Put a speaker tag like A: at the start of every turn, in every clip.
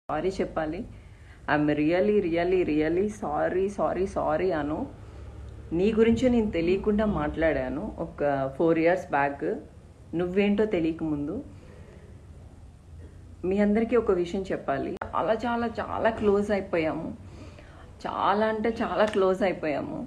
A: sorry చెప్పాలి I'm really really really sorry sorry sorry Anu నీ గురించి నేను తెలియకుండా మాట్లాడాను ఒక ఫోర్ ఇయర్స్ బ్యాక్ నువ్వేంటో తెలియకముందు మీ అందరికీ ఒక విషయం చెప్పాలి చాలా చాలా చాలా క్లోజ్ అయిపోయాము చాలా అంటే చాలా క్లోజ్ అయిపోయాము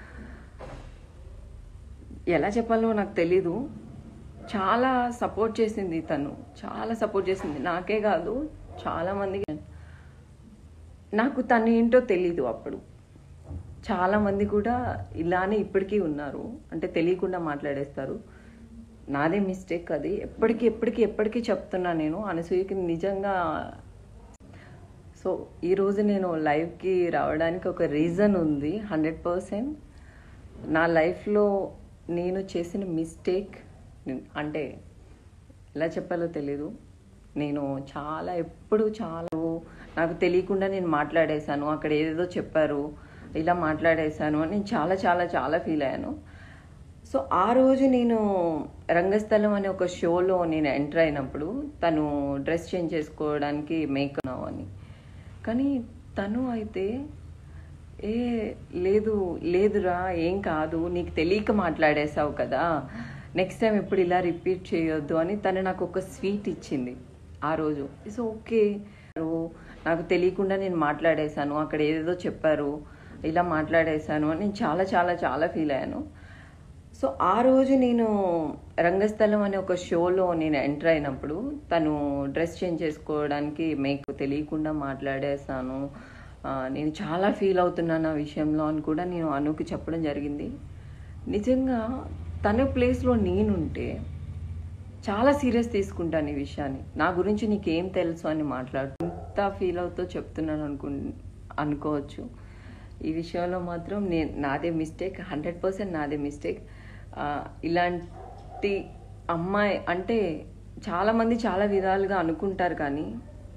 A: ఎలా చెప్పాలో నాకు తెలీదు చాలా సపోర్ట్ చేసింది తను చాలా సపోర్ట్ చేసింది నాకే కాదు చాలా మందికి నాకు తను ఏంటో తెలీదు అప్పుడు చాలా మంది కూడా ఇలానే ఇప్పటికీ ఉన్నారు అంటే తెలియకుండా మాట్లాడేస్తారు నాదే మిస్టేక్ అది ఎప్పటికీ ఎప్పటికీ ఎప్పటికీ చెప్తున్నా నేను అనసూయకి నిజంగా సో ఈరోజు నేను లైవ్కి రావడానికి ఒక రీజన్ ఉంది హండ్రెడ్ పర్సెంట్ నా లైఫ్లో నేను చేసిన మిస్టేక్ అంటే ఎలా చెప్పాలో తెలీదు నేను చాలా ఎప్పుడు చాలా నాకు తెలియకుండా నేను మాట్లాడేశాను అక్కడ ఏదేదో చెప్పారు ఇలా మాట్లాడేశాను అని నేను చాలా చాలా చాలా ఫీల్ అయ్యాను సో ఆ రోజు నేను రంగస్థలం అనే ఒక షోలో నేను ఎంటర్ అయినప్పుడు తను డ్రెస్ చేంజ్ చేసుకోవడానికి మేకప్ అని కానీ తను అయితే ఏ లేదు లేదురా ఏం కాదు నీకు తెలియక మాట్లాడేశావు కదా నెక్స్ట్ టైం ఇప్పుడు ఇలా రిపీట్ చేయొద్దు అని తను నాకు ఒక స్వీట్ ఇచ్చింది ఆ రోజు ఇట్స్ ఓకే నాకు తెలియకుండా నేను మాట్లాడేశాను అక్కడ ఏదేదో చెప్పారు ఇలా మాట్లాడేశాను అని నేను చాలా చాలా చాలా ఫీల్ అయ్యాను సో ఆ రోజు నేను రంగస్థలం అనే ఒక షోలో నేను ఎంటర్ అయినప్పుడు తను డ్రెస్ చేంజ్ చేసుకోవడానికి మేకు తెలియకుండా మాట్లాడేశాను ఆ, నేను చాలా ఫీల్ అవుతున్నాను ఆ విషయంలో అని కూడా నేను అనుకి చెప్పడం జరిగింది నిజంగా తన ప్లేస్లో నేనుంటే చాలా సీరియస్ తీసుకుంటాను ఈ విషయాన్ని నా గురించి నీకేం తెలుసు అని మాట్లాడు ఎంత ఫీల్ అవుతూ చెప్తున్నాను అనుకు అనుకోవచ్చు ఈ విషయంలో మాత్రం నేను నాదే మిస్టేక్ హండ్రెడ్ పర్సెంట్ నాదే మిస్టేక్ ఇలాంటి అమ్మాయి అంటే చాలామంది చాలా విధాలుగా అనుకుంటారు కానీ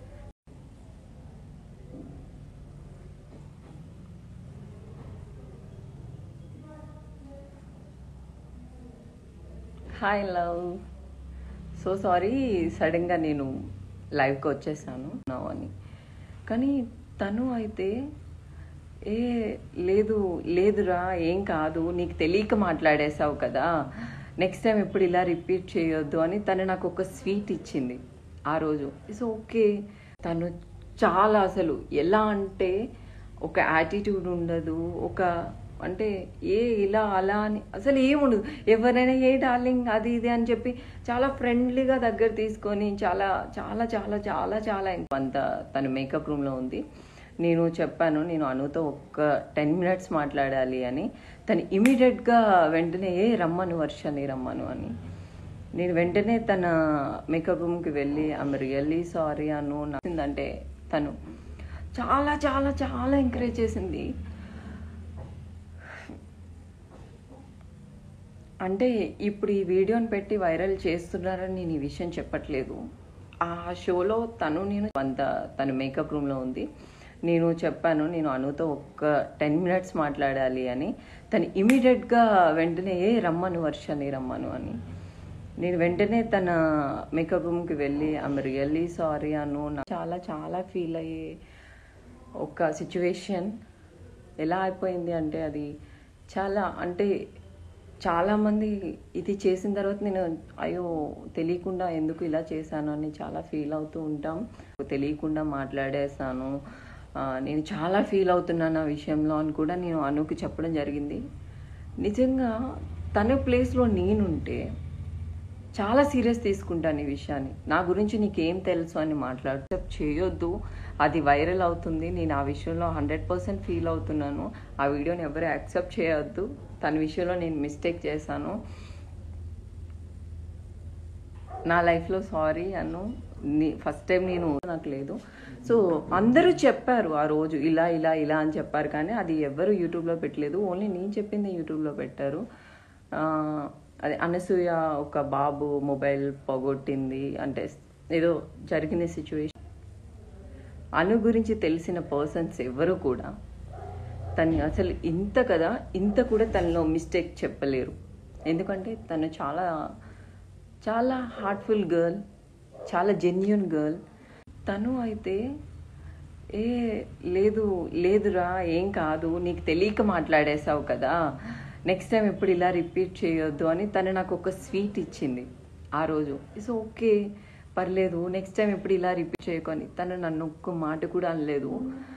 A: హాయ్ లవ్ సో సారీ సడన్గా నేను లైవ్కి వచ్చేసాను నా అని కానీ తను అయితే ఏ లేదు లేదురా ఏం కాదు నీకు తెలియక మాట్లాడేశావు కదా నెక్స్ట్ టైం ఇప్పుడు ఇలా రిపీట్ చేయొద్దు అని తను నాకు ఒక స్వీట్ ఇచ్చింది ఆ రోజు ఇట్స్ ఓకే తను చాలా అసలు ఎలా అంటే ఒక యాటిట్యూడ్ ఉండదు ఒక అంటే ఏ ఇలా అలా అని అసలు ఏముండదు ఎవరైనా ఏ డార్లింగ్ అది ఇది అని చెప్పి చాలా ఫ్రెండ్లీగా దగ్గర తీసుకొని చాలా చాలా చాలా చాలా చాలా అంత తను మేకప్ రూమ్లో ఉంది నేను చెప్పాను నేను అనుతో ఒక్క టెన్ మినిట్స్ మాట్లాడాలి అని తను ఇమీడియట్గా వెంటనే ఏ రమ్మను వర్షని రమ్మను అని నేను వెంటనే తన మేకప్ రూమ్కి వెళ్ళి ఆమె రియల్లీ సారీ అను అంటే తను చాలా చాలా చాలా ఎంకరేజ్ చేసింది అంటే ఇప్పుడు ఈ వీడియోని పెట్టి వైరల్ చేస్తున్నారని నేను ఈ విషయం చెప్పట్లేదు ఆ షోలో తను నేను అంత తను మేకప్ రూమ్లో ఉంది నేను చెప్పాను నేను అనుతో ఒక్క టెన్ మినిట్స్ మాట్లాడాలి అని తను ఇమీడియట్గా వెంటనే ఏ రమ్మను వర్షని రమ్మను అని నేను వెంటనే తన మేకప్ రూమ్కి వెళ్ళి ఆమె రియల్లీ సారీ అను నా- చాలా చాలా ఫీల్ అయ్యే ఒక సిచ్యువేషన్ ఎలా అయిపోయింది అంటే అది చాలా అంటే చాలామంది ఇది చేసిన తర్వాత నేను అయ్యో తెలియకుండా ఎందుకు ఇలా చేశాను అని చాలా ఫీల్ అవుతూ ఉంటాం తెలియకుండా మాట్లాడేశాను ఆ, నేను చాలా ఫీల్ అవుతున్నాను ఆ విషయంలో అని కూడా నేను అనుకి చెప్పడం జరిగింది నిజంగా తన ప్లేస్లో నేనుంటే చాలా సీరియస్ తీసుకుంటాను ఈ విషయాన్ని నా గురించి నీకేం తెలుసు అని మాట్లాడు చేయొద్దు అది వైరల్ అవుతుంది నేను ఆ విషయంలో హండ్రెడ్ పర్సెంట్ ఫీల్ అవుతున్నాను ఆ వీడియోని ఎవరు యాక్సెప్ట్ చేయొద్దు తన విషయంలో నేను మిస్టేక్ చేశాను నా లైఫ్లో సారీ అను ఫస్ట్ టైం నేను నాకు లేదు సో అందరూ చెప్పారు ఆ రోజు ఇలా ఇలా ఇలా అని చెప్పారు కానీ అది ఎవరు యూట్యూబ్లో పెట్టలేదు ఓన్లీ నేను చెప్పింది యూట్యూబ్లో పెట్టారు ఆ, అది అనసూయ ఒక బాబు మొబైల్ పోగొట్టింది అంటే ఏదో జరిగిన సిచ్యువేషన్ అను గురించి తెలిసిన పర్సన్స్ ఎవరు కూడా తను అసలు ఇంత కదా ఇంత కూడా తనలో మిస్టేక్ చెప్పలేరు ఎందుకంటే తను చాలా చాలా హార్ట్ఫుల్ గర్ల్ చాలా జెన్యున్ గర్ల్ తను అయితే ఏ లేదు లేదురా ఏం కాదు నీకు తెలియక మాట్లాడేశావు కదా నెక్స్ట్ టైం ఎప్పుడు ఇలా రిపీట్ చేయొద్దు అని తను నాకు ఒక స్వీట్ ఇచ్చింది ఆ రోజు ఇట్స్ ఓకే పర్లేదు నెక్స్ట్ టైం ఎప్పుడు ఇలా రిపీట్ చేయకొని తను నన్ను ఒక్క మాట కూడా అనలేదు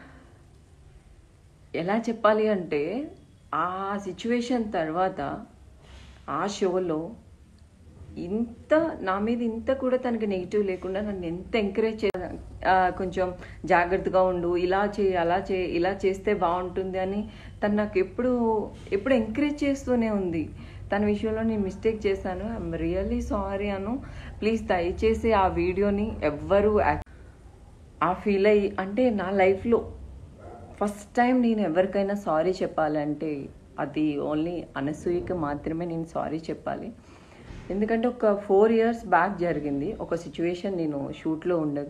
A: ఎలా చెప్పాలి అంటే ఆ సిచ్యువేషన్ తర్వాత ఆ షోలో ఇంత నా మీద ఇంత కూడా తనకి నెగిటివ్ లేకుండా నన్ను ఎంత ఎంకరేజ్ చే ఆ, కొంచెం జాగ్రత్తగా ఉండు ఇలా చేయి అలా చేయి ఇలా చేస్తే బాగుంటుంది అని తను నాకు ఎప్పుడు ఎప్పుడు ఎంకరేజ్ చేస్తూనే ఉంది తన విషయంలో నేను మిస్టేక్ చేశాను I'm really sorry Anu please దయచేసి ఆ వీడియోని ఎవ్వరూ యాక్- ఆ ఫీల్ అయ్యి అంటే నా లైఫ్లో ఫస్ట్ టైం నేను ఎవరికైనా సారీ చెప్పాలంటే అది ఓన్లీ అనసూయకి మాత్రమే నేను సారీ చెప్పాలి ఎందుకంటే ఒక ఫోర్ ఇయర్స్ బ్యాక్ జరిగింది ఒక సిచ్యువేషన్ నేను షూట్లో ఉండగా